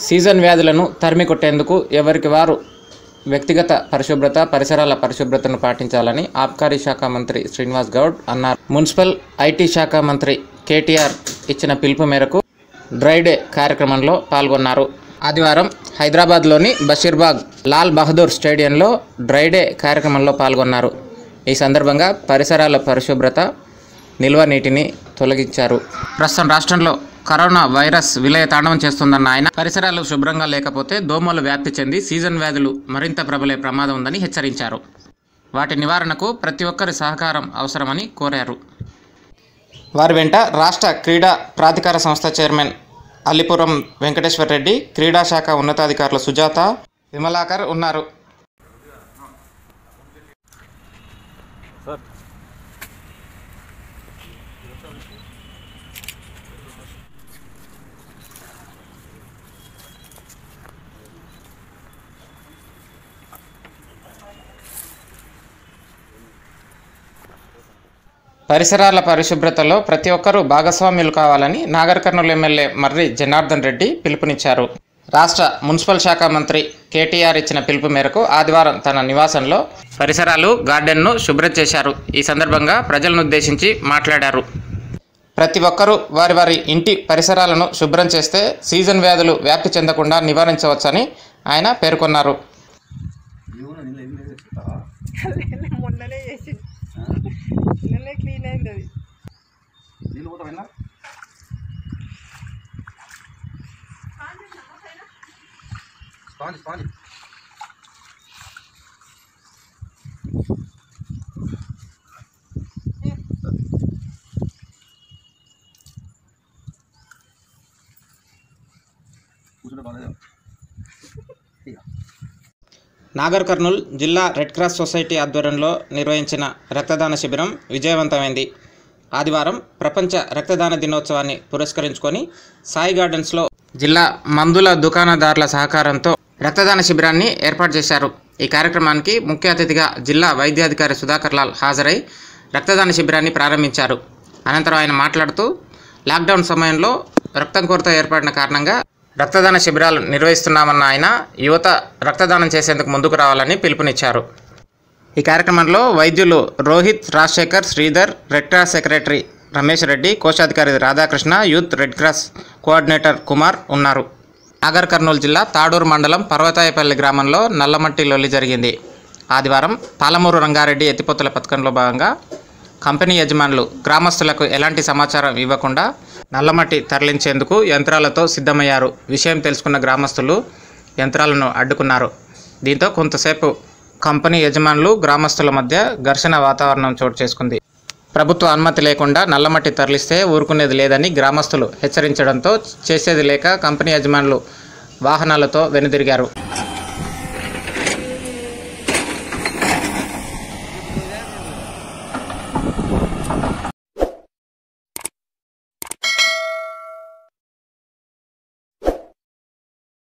season వ్యాధులను తరిమి కొట్టేందుకు ఎవరికి వారు వ్యక్తిగత పరిశుభ్రత పరిసరాల పరిశుభ్రతను పాటించాలని ఆబ్కారీ శాఖ మంత్రి శ్రీనివాస్ గౌడ్ అన్నారు మున్సిపల్ ఐటీ శాఖ మంత్రి కేటీఆర్ ఇచ్చిన పిలుపు మేరకు డ్రై డే కార్యక్రమంలో పాల్గొన్నారు ఆదివారం హైదరాబాద్లోని బషీర్బాగ్ లాల్ బహదూర్ స్టేడియంలో డ్రై డే కార్యక్రమంలో పాల్గొన్నారు ఈ సందర్భంగా పరిసరాల పరిశుభ్రత నిల్వ నీటిని తొలగించారు ప్రస్తుతం రాష్ట్రంలో కరోనా వైరస్ విలయ తాండవం చేస్తుందన్న ఆయన పరిసరాలు శుభ్రంగా లేకపోతే దోమలు వ్యాప్తి చెంది సీజన్ వ్యాధులు మరింత ప్రబలే ప్రమాదం ఉందని హెచ్చరించారు వాటి నివారణకు ప్రతి ఒక్కరి సహకారం అవసరమని కోరారు వారి వెంట రాష్ట్ర క్రీడా ప్రాధికార సంస్థ చైర్మన్ అల్లిపురం వెంకటేశ్వర్ రెడ్డి క్రీడా శాఖ ఉన్నతాధికారులు సుజాత విమలాకర్ ఉన్నారు పరిసరాల పరిశుభ్రతలో ప్రతి ఒక్కరూ భాగస్వామ్యులు కావాలని నాగర్ కర్నూలు ఎమ్మెల్యే మర్రి జనార్దన్ రెడ్డి పిలుపునిచ్చారు రాష్ట్ర మున్సిపల్ శాఖ మంత్రి కేటీఆర్ ఇచ్చిన పిలుపు మేరకు ఆదివారం తన నివాసంలో పరిసరాలు గార్డెన్ను శుభ్రం చేశారు ఈ సందర్భంగా ప్రజలను ఉద్దేశించి మాట్లాడారు ప్రతి ఒక్కరూ వారి వారి ఇంటి పరిసరాలను శుభ్రం చేస్తే సీజన్ వ్యాధులు వ్యాప్తి చెందకుండా నివారించవచ్చని ఆయన పేర్కొన్నారు మొన్ననే చేసి నిన్ననే క్లీన్ అయింది అది నీళ్ళు పోతా వెళ్ళా స్పాంజ్ స్పాంజ్ కూర్చుంటే బాగాలేదు ఇక నాగర్ కర్నూల్ జిల్లా రెడ్ క్రాస్ సొసైటీ ఆధ్వర్యంలో నిర్వహించిన రక్తదాన శిబిరం విజయవంతమైంది ఆదివారం ప్రపంచ రక్తదాన దినోత్సవాన్ని పురస్కరించుకొని సాయి గార్డెన్స్లో జిల్లా మందుల దుకాణదారుల సహకారంతో రక్తదాన శిబిరాన్ని ఏర్పాటు చేశారు ఈ కార్యక్రమానికి ముఖ్య అతిథిగా జిల్లా వైద్యాధికారి సుధాకర్ లాల్ హాజరై రక్తదాన శిబిరాన్ని ప్రారంభించారు అనంతరం ఆయన మాట్లాడుతూ లాక్డౌన్ సమయంలో రక్తం కొరత ఏర్పడిన కారణంగా రక్తదాన శిబిరాలు నిర్వహిస్తున్నామన్న ఆయన యువత రక్తదానం చేసేందుకు ముందుకు రావాలని పిలుపునిచ్చారు ఈ కార్యక్రమంలో వైద్యులు Rohit Rajasekhar Sridhar red cross secretary Ramesh Reddy కోశాధికారి Radhakrishna youth red cross coordinator Kumar ఉన్నారు నాగర్ కర్నూలు జిల్లా తాడూరు మండలం పర్వతాయపల్లి గ్రామంలో నల్లమట్టి లొల్లి జరిగింది ఆదివారం పాలమూరు రంగారెడ్డి ఎత్తిపోతల పథకంలో భాగంగా కంపెనీ యజమానులు గ్రామస్తులకు ఎలాంటి సమాచారం ఇవ్వకుండా నల్లమట్టి తరలించేందుకు యంత్రాలతో సిద్ధమయ్యారు విషయం తెలుసుకున్న గ్రామస్తులు యంత్రాలను అడ్డుకున్నారు దీంతో కొంతసేపు కంపెనీ యజమానులు గ్రామస్తుల మధ్య ఘర్షణ వాతావరణం చోటు చేసుకుంది ప్రభుత్వ అనుమతి లేకుండా నల్లమట్టి తరలిస్తే ఊరుకునేది లేదని గ్రామస్తులు హెచ్చరించడంతో చేసేది లేక కంపెనీ యజమానులు వాహనాలతో వెనుదిరిగారు